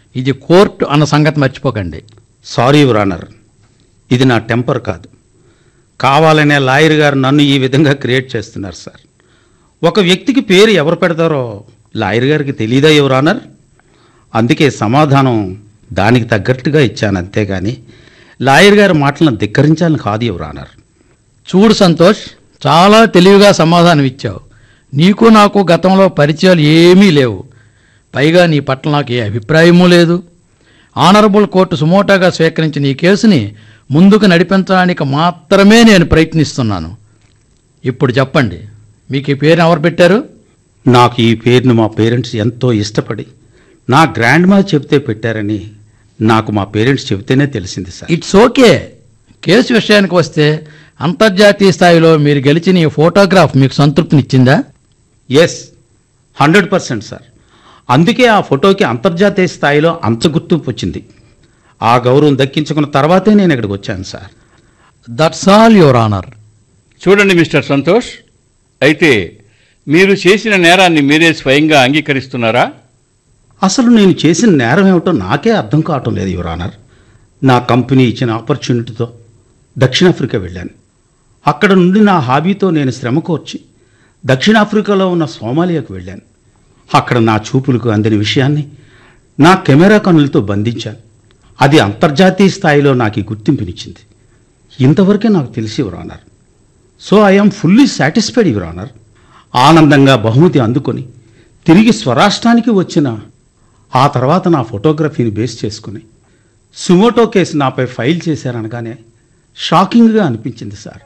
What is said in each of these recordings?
ఇది కోర్టు అన్న సంగతి మర్చిపోకండి సారీ యువర్ ఆనర్ ఇది నా టెంపర్ కాదు కావాలనే లాయర్ గారు నన్ను ఈ విధంగా క్రియేట్ చేస్తున్నారు సార్ ఒక వ్యక్తికి పేరు ఎవరు పెడతారో లాయర్ గారికి తెలియదా యువర్ ఆనర్ అందుకే సమాధానం దానికి తగ్గట్టుగా ఇచ్చాను అంతేగాని లాయర్ గారి మాటలను ధిక్కరించాలని కాదు యువర్ ఆనర్ చూడు సంతోష్ చాలా తెలివిగా సమాధానం ఇచ్చావు నీకు నాకు గతంలో పరిచయాలు ఏమీ లేవు పైగా నీ పట్ల నాకు ఏ అభిప్రాయమూ లేదు ఆనరబుల్ కోర్టు సుమోటాగా స్వీకరించిన ఈ కేసుని ముందుకు నడిపించడానికి మాత్రమే నేను ప్రయత్నిస్తున్నాను ఇప్పుడు చెప్పండి మీకు ఈ పేరు ఎవరు పెట్టారు నాకు ఈ పేరును మా పేరెంట్స్ ఎంతో ఇష్టపడి నా గ్రాండ్ మా చెబితే పెట్టారని నాకు మా పేరెంట్స్ చెబితేనే తెలిసింది సార్ ఇట్స్ ఓకే కేసు విషయానికి వస్తే అంతర్జాతీయ స్థాయిలో మీరు గెలిచిన ఈ ఫోటోగ్రాఫ్ మీకు సంతృప్తినిచ్చిందా ఎస్ హండ్రెడ్ పర్సెంట్ సార్ అందుకే ఆ ఫోటోకి అంతర్జాతీయ స్థాయిలో అంత గుర్తింపు వచ్చింది ఆ గౌరవం దక్కించుకున్న తర్వాతే నేను ఇక్కడికి వచ్చాను sir that's all your honour చూడండి మిస్టర్ సంతోష్ అయితే మీరు చేసిన నేరాన్ని మీరే స్వయంగా అంగీకరిస్తున్నారా అసలు నేను చేసిన నేరం ఏమిటో నాకే అర్థం కావటం లేదు యువర్ ఆనర్ నా కంపెనీ ఇచ్చిన ఆపర్చునిటీతో దక్షిణాఫ్రికా వెళ్ళాను అక్కడ నుండి నా హాబీతో నేను శ్రమ కోర్చి దక్షిణాఫ్రికాలో ఉన్న సోమాలియాకు వెళ్ళాను అక్కడ నా చూపులకు అందని విషయాన్ని నా కెమెరా కనులతో బంధించాను అది అంతర్జాతీయ స్థాయిలో నాకు ఈ గుర్తింపునిచ్చింది ఇంతవరకే నాకు తెలిసి your honour so I'm fully satisfied your honour ఆనందంగా బహుమతి అందుకొని తిరిగి స్వరాష్ట్రానికి వచ్చిన ఆ తర్వాత నా ఫోటోగ్రఫీని బేస్ చేసుకుని సుమోటో కేసు నాపై ఫైల్ చేశారనగానే షాకింగ్గా అనిపించింది sir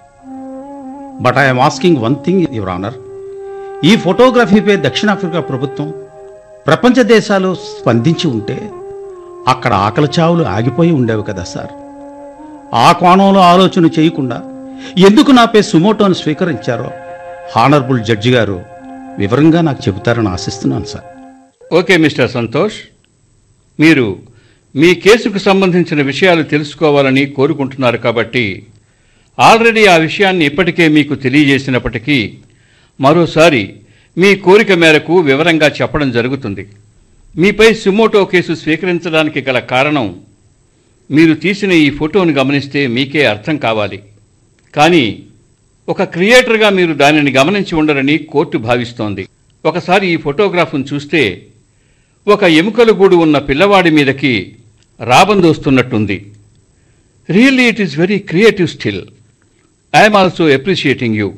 but I'm asking one thing your honour ఈ ఫోటోగ్రఫీపై దక్షిణాఫ్రికా ప్రభుత్వం ప్రపంచ దేశాలు స్పందించి ఉంటే అక్కడ ఆకలి చావులు ఆగిపోయి ఉండేవి కదా సార్ ఆ కోణంలో ఆలోచన చేయకుండా ఎందుకు నాపై సుమోటోను స్వీకరించారో హానరబుల్ జడ్జి గారు వివరంగా నాకు చెబుతారని ఆశిస్తున్నాను సార్ ఓకే మిస్టర్ సంతోష్ మీరు మీ కేసుకు సంబంధించిన విషయాలు తెలుసుకోవాలని కోరుకుంటున్నారు కాబట్టి ఆల్రెడీ ఆ విషయాన్ని ఇప్పటికే మీకు తెలియజేసినప్పటికీ మరోసారి మీ కోరిక మేరకు వివరంగా చెప్పడం జరుగుతుంది మీపై సుమోటో కేసు స్వీకరించడానికి గల కారణం మీరు తీసిన ఈ ఫోటోను గమనిస్తే మీకే అర్థం కావాలి కానీ ఒక క్రియేటర్గా మీరు దానిని గమనించి ఉండరని కోర్టు భావిస్తోంది ఒకసారి ఈ ఫోటోగ్రాఫ్ను చూస్తే ఒక ఎముకల గూడు ఉన్న పిల్లవాడి మీదకి రాబందోస్తున్నట్టుంది really it is very creative still I'm also appreciating you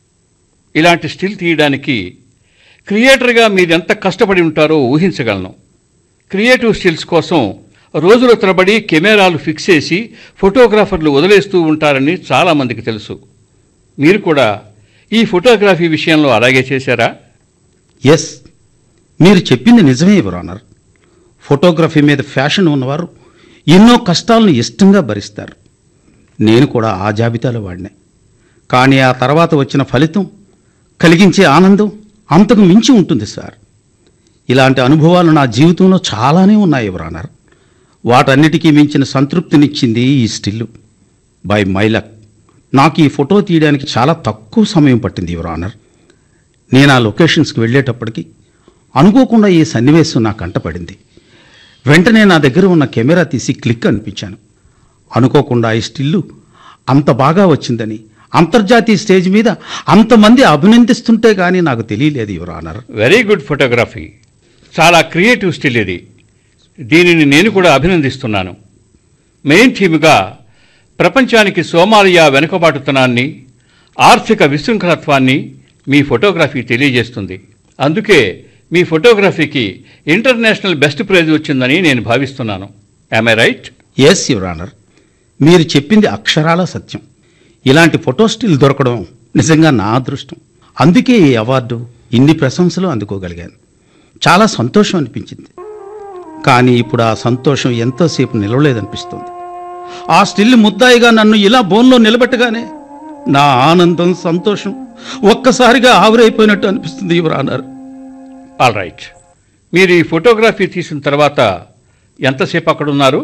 ఇలాంటి స్టిల్ తీయడానికి క్రియేటర్గా మీరెంత కష్టపడి ఉంటారో ఊహించగలను క్రియేటివ్ స్టిల్స్ కోసం రోజుల తరబడి కెమెరాలు ఫిక్స్ చేసి ఫోటోగ్రాఫర్లు వదిలేస్తూ ఉంటారని చాలామందికి తెలుసు మీరు కూడా ఈ ఫోటోగ్రఫీ విషయంలో అలాగే చేశారా ఎస్ మీరు చెప్పింది నిజమే యువర్ ఆనర్ ఫోటోగ్రఫీ మీద ఫ్యాషన్ ఉన్నవారు ఎన్నో కష్టాలను ఇష్టంగా భరిస్తారు నేను కూడా ఆ జాబితాలో వాడినే కానీ ఆ తర్వాత వచ్చిన ఫలితం కలిగించే ఆనందం అంతకు మించి ఉంటుంది సార్ ఇలాంటి అనుభవాలు నా జీవితంలో చాలానే ఉన్నాయి యువర్ ఆనర్ వాటన్నిటికీ మించిన సంతృప్తినిచ్చింది ఈ స్టిల్లు బై మై లక్ నాకు ఈ ఫోటో తీయడానికి చాలా తక్కువ సమయం పట్టింది యువర్ ఆనర్ నేను ఆ లొకేషన్స్కి వెళ్ళేటప్పటికి అనుకోకుండా ఈ సన్నివేశం నా కంటపడింది వెంటనే నా దగ్గర ఉన్న కెమెరా తీసి క్లిక్ అనిపించాను అనుకోకుండా ఈ స్టిల్లు అంత బాగా వచ్చిందని అంతర్జాతీయ స్టేజ్ మీద అంతమంది అభినందిస్తుంటే కానీ నాకు తెలియలేదు your honour very good photography చాలా క్రియేటివ్ స్టిల్ ఇది దీనిని నేను కూడా అభినందిస్తున్నాను మెయిన్ థీమ్గా ప్రపంచానికి సోమాలియా వెనుకబాటుతనాన్ని ఆర్థిక విశృంఖలత్వాన్ని మీ ఫోటోగ్రఫీ తెలియజేస్తుంది అందుకే మీ ఫోటోగ్రఫీకి ఇంటర్నేషనల్ బెస్ట్ ప్రైజ్ వచ్చిందని నేను భావిస్తున్నాను I right yes your honour మీరు చెప్పింది అక్షరాల సత్యం ఇలాంటి ఫోటో స్టిల్ దొరకడం నిజంగా నా అదృష్టం అందుకే ఈ అవార్డు ఇన్ని ప్రశంసలు అందుకోగలిగాను చాలా సంతోషం అనిపించింది కానీ ఇప్పుడు ఆ సంతోషం ఎంతోసేపు నిలవలేదనిపిస్తుంది ఆ స్టిల్ ముద్దాయిగా నన్ను ఇలా బోన్లో నిలబెట్టగానే నా ఆనందం సంతోషం ఒక్కసారిగా ఆవిరైపోయినట్టు అనిపిస్తుంది యువర్ ఆనర్ ఆల్ రైట్ మీరు ఈ ఫోటోగ్రఫీ తీసిన తర్వాత ఎంతసేపు అక్కడ ఉన్నారు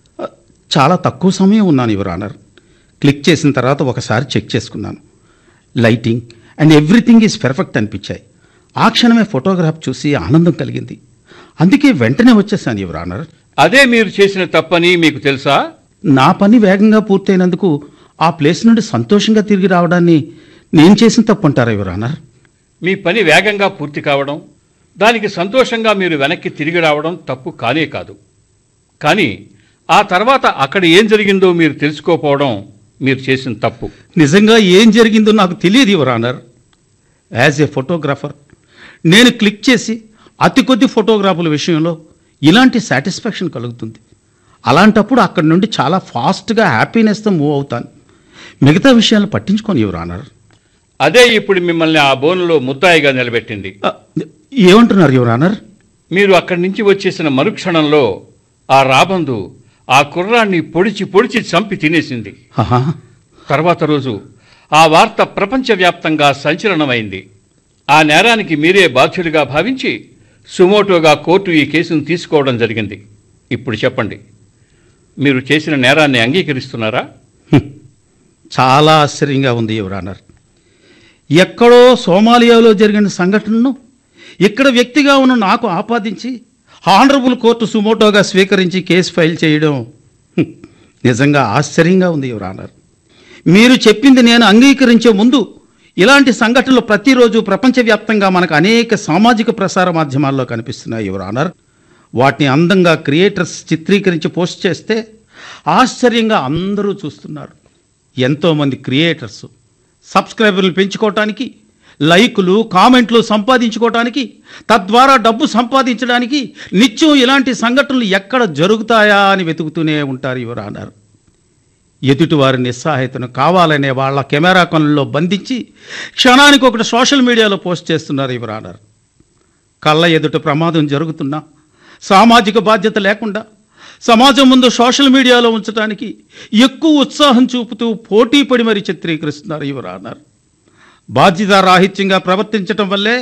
చాలా తక్కువ సమయం ఉన్నాను యువర్ ఆనర్ క్లిక్ చేసిన తర్వాత ఒకసారి చెక్ చేసుకున్నాను lighting and everything is perfect అనిపించాయి ఆ క్షణమే ఫోటోగ్రాఫ్ చూసి ఆనందం కలిగింది అందుకే వెంటనే వచ్చేసాను యువర్ ఆనర్ అదే మీరు చేసిన తప్పని మీకు తెలుసా నా పని వేగంగా పూర్తయినందుకు ఆ ప్లేస్ నుండి సంతోషంగా తిరిగి రావడాన్ని నేను చేసిన తప్పంటారా యువర్ ఆనర్ మీ పని వేగంగా పూర్తి కావడం దానికి సంతోషంగా మీరు వెనక్కి తిరిగి రావడం తప్పు కానే కాదు కానీ ఆ తర్వాత అక్కడ ఏం జరిగిందో మీరు తెలుసుకోకపోవడం మీరు చేసిన తప్పు నిజంగా ఏం జరిగిందో నాకు తెలియదు your honour as a photographer నేను క్లిక్ చేసి అతి కొద్ది ఫోటోగ్రాఫుల విషయంలో ఇలాంటి సాటిస్ఫాక్షన్ కలుగుతుంది అలాంటప్పుడు అక్కడి నుండి చాలా ఫాస్ట్గా హ్యాపీనెస్తో మూవ్ అవుతాను మిగతా విషయాలు పట్టించుకోను యువర్ ఆనర్ అదే ఇప్పుడు మిమ్మల్ని ఆ బోనులో ముద్దాయిగా నిలబెట్టింది ఆ, ఏమంటున్నారు యువర్ ఆనర్ మీరు అక్కడి నుంచి వచ్చేసిన మరుక్షణంలో ఆ రాబందు ఆ కుర్రాన్ని పొడిచి పొడిచి చంపి తినేసింది ఆహా తర్వాత రోజు ఆ వార్త ప్రపంచవ్యాప్తంగా సంచలనమైంది ఆ నేరానికి మీరే బాధ్యులుగా భావించి సుమోటోగా కోర్టు ఈ కేసును తీసుకోవడం జరిగింది ఇప్పుడు చెప్పండి మీరు చేసిన నేరాన్ని అంగీకరిస్తున్నారా చాలా ఆశ్చర్యంగా ఉంది యువర్ ఆనర్ ఎక్కడో సోమాలియాలో జరిగిన సంఘటనను ఇక్కడ వ్యక్తిగా ఉన్న నాకు ఆపాదించి హానరబుల్ కోర్టు సుమోటోగా స్వీకరించి కేసు ఫైల్ చేయడం హ్మ్, నిజంగా ఆశ్చర్యంగా ఉంది యువర్ ఆనర్ మీరు చెప్పింది నేను అంగీకరించే ముందు ఇలాంటి సంఘటనలు ప్రతిరోజు ప్రపంచవ్యాప్తంగా మనకు అనేక సామాజిక ప్రసార మాధ్యమాల్లో కనిపిస్తున్నాయి యువర్ ఆనర్ వాటిని అందంగా క్రియేటర్స్ చిత్రీకరించి పోస్ట్ చేస్తే ఆశ్చర్యంగా అందరూ చూస్తున్నారు ఎంతోమంది క్రియేటర్స్ సబ్స్క్రైబర్లు పెంచుకోవటానికి లైకులు కామెంట్లు సంపాదించుకోవటానికి తద్వారా డబ్బు సంపాదించడానికి నిత్యం ఇలాంటి సంఘటనలు ఎక్కడ జరుగుతాయా అని వెతుకుతూనే ఉంటారు యువర్ ఆనర్ ఎదుటివారి నిస్సహాయతను కావాలనే వాళ్ళ కెమెరా కొనల్లో బంధించి క్షణానికి ఒకటి సోషల్ మీడియాలో పోస్ట్ చేస్తున్నారు యువర్ ఆనర్ కళ్ళ ఎదుట ప్రమాదం జరుగుతున్నా సామాజిక బాధ్యత లేకుండా సమాజం ముందు సోషల్ మీడియాలో ఉంచడానికి ఎక్కువ ఉత్సాహం చూపుతూ పోటీ పడి మరీ చిత్రీకరిస్తున్నారు యువర్ ఆనర్ బాధ్యత రాహిత్యంగా ప్రవర్తించటం వల్లే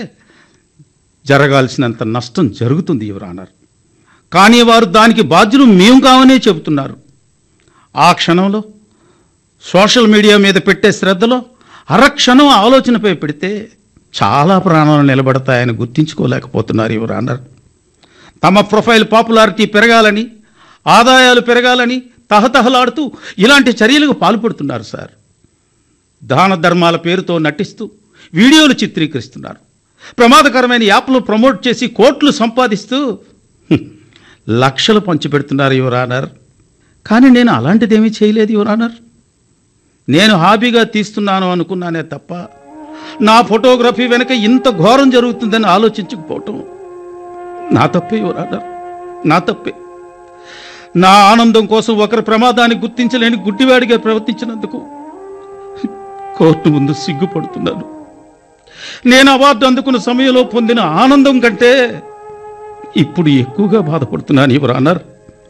జరగాల్సినంత నష్టం జరుగుతుంది యువర్ ఆనర్ కానీ వారు దానికి బాధ్యులు మేము కావనే చెబుతున్నారు ఆ క్షణంలో సోషల్ మీడియా మీద పెట్టే శ్రద్ధలో అరక్షణం ఆలోచనపై పెడితే చాలా ప్రాణాలు నిలబడతాయని గుర్తించుకోలేకపోతున్నారు యువర్ ఆనర్ తమ ప్రొఫైల్ పాపులారిటీ పెరగాలని ఆదాయాలు పెరగాలని తహతహలాడుతూ ఇలాంటి చర్యలకు పాల్పడుతున్నారు సార్ దాన ధర్మాల పేరుతో నటిస్తూ వీడియోలు చిత్రీకరిస్తున్నారు ప్రమాదకరమైన యాప్లు ప్రమోట్ చేసి కోట్లు సంపాదిస్తూ హ్మ్, లక్షలు పంచిపెడుతున్నారు యువర్ ఆనర్ కానీ నేను అలాంటిదేమీ చేయలేదు యువర్ ఆనర్ నేను హాబీగా తీస్తున్నాను అనుకున్నానే తప్ప నా ఫోటోగ్రఫీ వెనక ఇంత ఘోరం జరుగుతుందని ఆలోచించకపోవటం నా తప్పే యువర్ ఆనర్ నా తప్పే నా ఆనందం కోసం ఒకరి ప్రమాదాన్ని గుర్తించలేని గుడ్డివాడిగా ప్రవర్తించినందుకు కోర్టు ముందు సిగ్గుపడుతున్నాను నేను అవార్డు అందుకున్న సమయంలో పొందిన ఆనందం కంటే ఇప్పుడు ఎక్కువగా బాధపడుతున్నాను యువర్ ఆనర్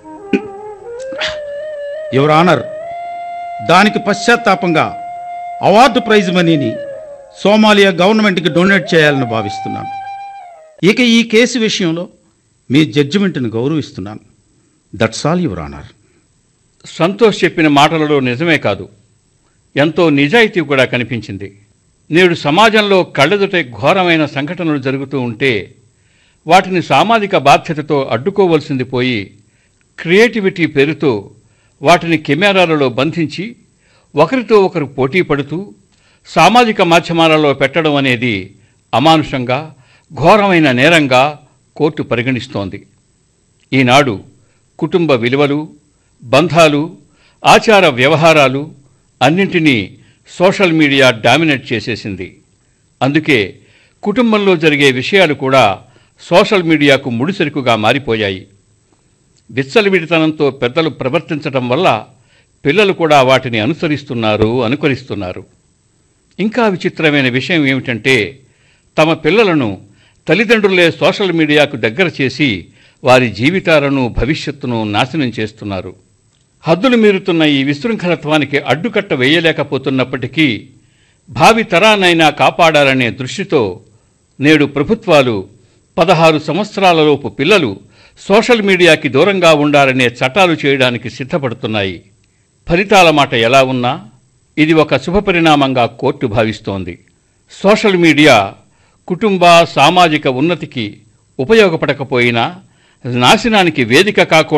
యువర్ ఆనర్ దానికి పశ్చాత్తాపంగా అవార్డు ప్రైజ్ మనీని సోమాలియా గవర్నమెంట్కి డొనేట్ చేయాలని భావిస్తున్నాను ఇక ఈ కేసు విషయంలో మీ జడ్జిమెంట్ని గౌరవిస్తున్నాను that's all your honour Santosh చెప్పిన మాటలలో నిజమే కాదు ఎంతో నిజాయితీ కూడా కనిపించింది నేడు సమాజంలో కళ్ళెదుట ఘోరమైన సంఘటనలు జరుగుతూ ఉంటే వాటిని సామాజిక బాధ్యతతో అడ్డుకోవలసింది పోయి క్రియేటివిటీ పేరుతో వాటిని కెమెరాలలో బంధించి ఒకరితో ఒకరు పోటీ పడుతూ సామాజిక మాధ్యమాలలో పెట్టడం అనేది అమానుషంగా ఘోరమైన నేరంగా కోర్టు పరిగణిస్తోంది ఈనాడు కుటుంబ విలువలు బంధాలు ఆచార వ్యవహారాలు అన్నింటినీ సోషల్ మీడియా డామినేట్ చేసేసింది అందుకే కుటుంబంలో జరిగే విషయాలు కూడా సోషల్ మీడియాకు ముడిసరుకుగా మారిపోయాయి విచ్చలవిడితనంతో పెద్దలు ప్రవర్తించటం వల్ల పిల్లలు కూడా వాటిని అనుసరిస్తున్నారు అనుకరిస్తున్నారు ఇంకా విచిత్రమైన విషయం ఏమిటంటే తమ పిల్లలను తల్లిదండ్రులే సోషల్ మీడియాకు దగ్గర చేసి వారి జీవితాలను భవిష్యత్తును నాశనం చేస్తున్నారు హద్దులు మీరుతున్న ఈ విశృంఖలత్వానికి అడ్డుకట్ట వేయలేకపోతున్నప్పటికీ భావి తరానైనా కాపాడాలనే దృష్టితో నేడు ప్రభుత్వాలు పదహారు సంవత్సరాలలోపు పిల్లలు సోషల్ మీడియాకి దూరంగా ఉండాలనే చట్టాలు చేయడానికి సిద్ధపడుతున్నాయి ఫలితాల మాట ఎలా ఉన్నా ఇది ఒక శుభపరిణామంగా కోర్టు భావిస్తోంది సోషల్ మీడియా కుటుంబ సామాజిక ఉన్నతికి ఉపయోగపడకపోయినా నాశనానికి వేదిక కాకూడదు